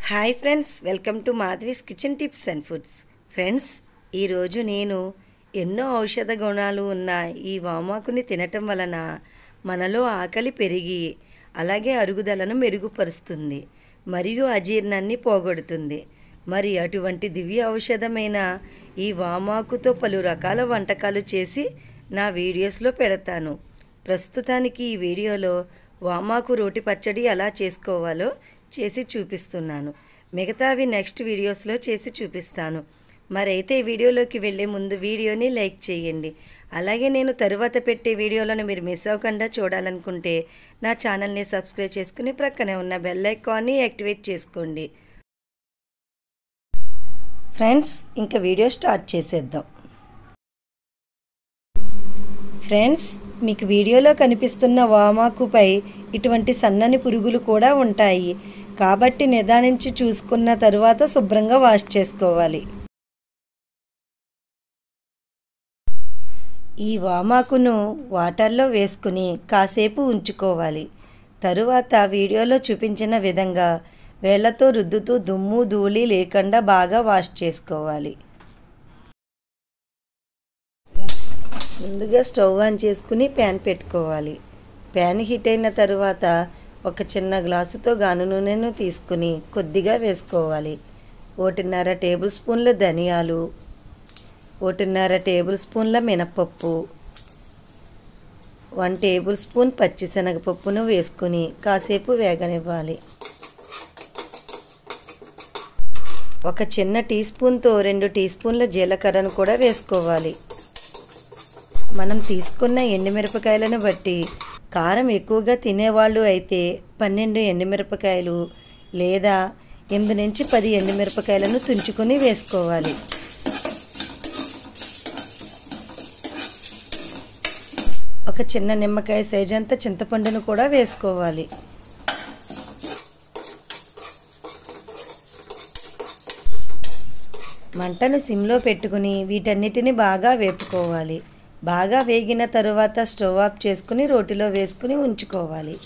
hi friends welcome to Madhavi's kitchen tips and foods friends ఈరోజు నేను ఎన్నో ఔషధ గుణాలు ఉన్న ఈ వామాకుని తినటం వలన మనలో ఆకలి పెరిగి అలాగే అరుగుదలను మెరుగుపరుస్తుంది మరియు అజీర్ణాన్ని పోగొడుతుంది మరి అటువంటి దివ్య ఔషధమైన ఈ వామాకుతో పలు రకాల వంటకాలు చేసి నా వీడియోస్లో పెడతాను ప్రస్తుతానికి ఈ వీడియోలో వామాకు రోటి పచ్చడి ఎలా చేసుకోవాలో చేసి చూపిస్తున్నాను మిగతావి నెక్స్ట్ వీడియోస్లో చేసి చూపిస్తాను మరైతే ఈ వీడియోలోకి వెళ్ళే ముందు వీడియోని లైక్ చేయండి అలాగే నేను తరువాత పెట్టే వీడియోలను మీరు మిస్ అవ్వకుండా చూడాలనుకుంటే నా ఛానల్ని సబ్స్క్రైబ్ చేసుకుని ప్రక్కనే ఉన్న బెల్ ఐకాన్ని యాక్టివేట్ చేసుకోండి ఫ్రెండ్స్ ఇంకా వీడియో స్టార్ట్ చేసేద్దాం ఫ్రెండ్స్ మీకు వీడియోలో కనిపిస్తున్న వామాకుపై ఇటువంటి సన్నని పురుగులు కూడా ఉంటాయి కాబట్టి నిదానించి చూసుకున్న తరువాత శుభ్రంగా వాష్ చేసుకోవాలి ఈ వామాకును వాటర్లో వేసుకుని కాసేపు ఉంచుకోవాలి తరువాత వీడియోలో చూపించిన విధంగా వేళ్లతో రుద్దుతూ దుమ్ము ధూళి లేకుండా బాగా వాష్ చేసుకోవాలి ముందుగా స్టవ్ ఆన్ చేసుకుని ప్యాన్ పెట్టుకోవాలి ప్యాన్ హీట్ అయిన తర్వాత ఒక చిన్న గ్లాసుతో గాను నూనెను తీసుకుని కొద్దిగా వేసుకోవాలి ఒకటిన్నర టేబుల్ స్పూన్ల ధనియాలు ఒకటిన్నర టేబుల్ స్పూన్ల మినపప్పు వన్ టేబుల్ స్పూన్ పచ్చిశనగపప్పును వేసుకుని కాసేపు వేగనివ్వాలి ఒక చిన్న టీ స్పూన్తో రెండు టీ స్పూన్ల జీలకర్రను కూడా వేసుకోవాలి మనం తీసుకున్న ఎండుమిరపకాయలను బట్టి కారం ఎక్కువగా తినేవాళ్ళు అయితే పన్నెండు ఎండుమిరపకాయలు లేదా ఎనిమిది నుంచి పది ఎండుమిరపకాయలను తుంచుకొని వేసుకోవాలి ఒక చిన్న నిమ్మకాయ సైజ్ అంత చింతపండును కూడా వేసుకోవాలి మంటను సిమ్లో పెట్టుకుని వీటన్నిటిని బాగా వేపుకోవాలి బాగా వేగిన తరువాత స్టవ్ ఆఫ్ చేసుకుని రోటిలో వేసుకుని ఉంచుకోవాలి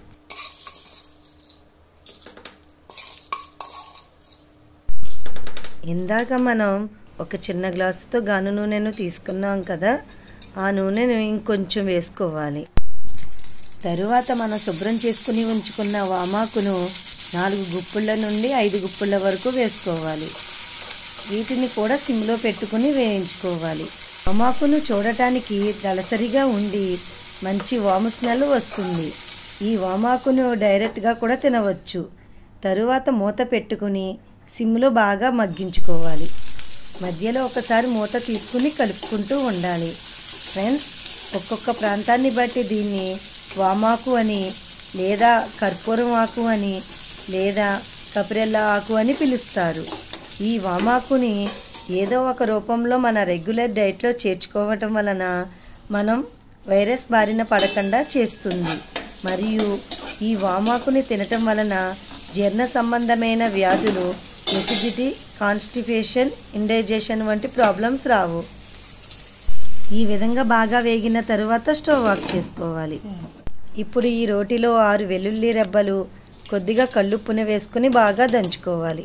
ఇందాక మనం ఒక చిన్న గ్లాసుతో గాను నూనెను తీసుకున్నాం కదా ఆ నూనెను ఇంకొంచెం వేసుకోవాలి తరువాత మనం శుభ్రం చేసుకుని ఉంచుకున్న వామాకును నాలుగు గుప్పుళ్ళ నుండి ఐదు గుప్పుళ్ళ వరకు వేసుకోవాలి వీటిని కూడా సిమ్లో పెట్టుకుని వేయించుకోవాలి వామాకును చూడటానికి దళసరిగా ఉండి మంచి వాము స్మెల్ వస్తుంది ఈ వామాకును డైరెక్ట్గా కూడా తినవచ్చు తరువాత మూత పెట్టుకుని సిమ్లో బాగా మగ్గించుకోవాలి మధ్యలో ఒకసారి మూత తీసుకుని కలుపుకుంటూ ఉండాలి ఫ్రెండ్స్ ఒక్కొక్క ప్రాంతాన్ని బట్టి దీన్ని వామాకు అని లేదా కర్పూరం ఆకు అని లేదా కపిరెల్ల ఆకు అని పిలుస్తారు ఈ వామాకుని ఏదో ఒక రూపంలో మన రెగ్యులర్ డైట్లో చేర్చుకోవటం వలన మనం వైరస్ బారిన పడకుండా చేస్తుంది మరియు ఈ వామాకుని తినటం వలన జీర్ణ సంబంధమైన వ్యాధులు ఎసిడిటీ కాన్స్టిపేషన్ ఇండైజేషన్ వంటి ప్రాబ్లమ్స్ రావు ఈ విధంగా బాగా వేగిన తరువాత స్టవ్ ఆఫ్ చేసుకోవాలి ఇప్పుడు ఈ రోటిలో ఆరు వెల్లుల్లి రెబ్బలు కొద్దిగా కళ్ళుప్పున వేసుకుని బాగా దంచుకోవాలి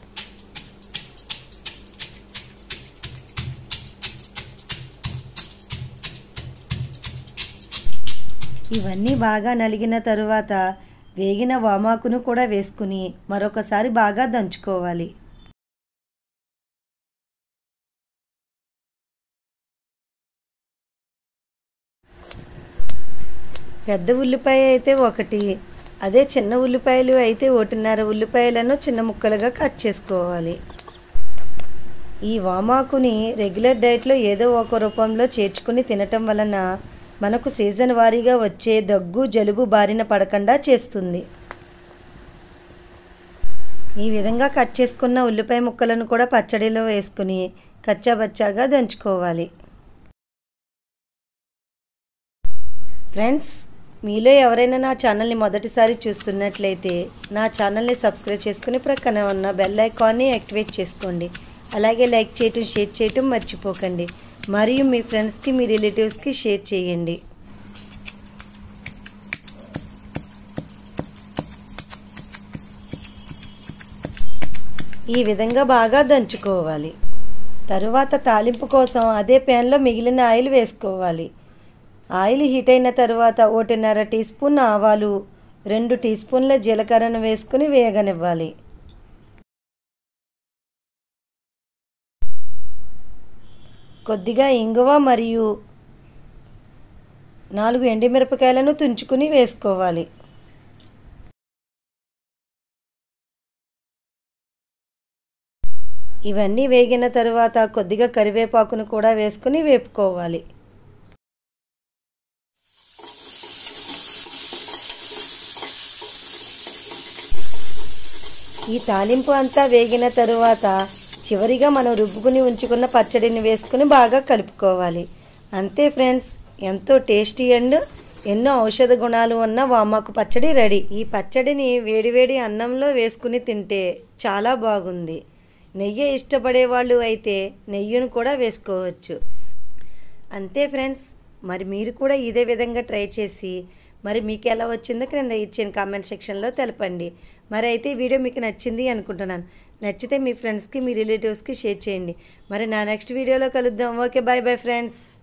ఇవన్నీ బాగా నలిగిన తరువాత వేగిన వామాకును కూడా వేసుకుని మరొకసారి బాగా దంచుకోవాలి పెద్ద ఉల్లిపాయ అయితే ఒకటి అదే చిన్న ఉల్లిపాయలు అయితే ఒకటిన్నర ఉల్లిపాయలను చిన్న ముక్కలుగా కట్ చేసుకోవాలి ఈ వామాకుని రెగ్యులర్ డైట్లో ఏదో ఒక రూపంలో చేర్చుకుని తినటం వలన మనకు సీజన్ వారీగా వచ్చే దగ్గు జలుబు బారిన పడకుండా చేస్తుంది ఈ విధంగా కట్ చేసుకున్న ఉల్లిపాయ ముక్కలను కూడా పచ్చడిలో వేసుకుని కచ్చాబచ్చాగా దంచుకోవాలి ఫ్రెండ్స్ మీలో ఎవరైనా నా ఛానల్ని మొదటిసారి చూస్తున్నట్లయితే నా ఛానల్ని సబ్స్క్రైబ్ చేసుకుని ప్రక్కన ఉన్న బెల్ ఐకాన్ని యాక్టివేట్ చేసుకోండి అలాగే లైక్ చేయటం షేర్ చేయటం మర్చిపోకండి మరియు మీ ఫ్రెండ్స్కి మీ రిలేటివ్స్కి షేర్ చేయండి ఈ విధంగా బాగా దంచుకోవాలి తరువాత తాలింపు కోసం అదే ప్యాన్లో మిగిలిన ఆయిల్ వేసుకోవాలి ఆయిల్ హీట్ అయిన తర్వాత ఒకటిన్నర టీ స్పూన్ ఆవాలు రెండు టీ స్పూన్ల జీలకర్రను వేసుకుని వేగనివ్వాలి కొద్దిగా ఇంగువ మరియు నాలుగు ఎండిమిరపకాయలను తుంచుకుని వేసుకోవాలి ఇవన్నీ వేగిన తర్వాత కొద్దిగా కరివేపాకును కూడా వేసుకుని వేపుకోవాలి ఈ తాలింపు అంతా వేగిన తరువాత చివరిగా మనం రుబ్బుకుని ఉంచుకున్న పచ్చడిని వేసుకుని బాగా కలుపుకోవాలి అంతే ఫ్రెండ్స్ ఎంతో టేస్టీ అండ్ ఎన్నో ఔషధ గుణాలు ఉన్న వామాకు పచ్చడి రెడీ ఈ పచ్చడిని వేడివేడి అన్నంలో వేసుకుని తింటే చాలా బాగుంది నెయ్యి ఇష్టపడే వాళ్ళు అయితే నెయ్యిని కూడా వేసుకోవచ్చు అంతే ఫ్రెండ్స్ మరి మీరు కూడా ఇదే విధంగా ట్రై చేసి మరి మీకు ఎలా వచ్చిందో క్రింద ఇచ్చిన కామెంట్ సెక్షన్లో తెలపండి మరి అయితే ఈ వీడియో మీకు నచ్చింది అనుకుంటున్నాను నచ్చితే మీ ఫ్రెండ్స్కి మీ రిలేటివ్స్కి షేర్ చేయండి మరి నా నెక్స్ట్ వీడియోలో కలుద్దాం ఓకే బాయ్ బాయ్ ఫ్రెండ్స్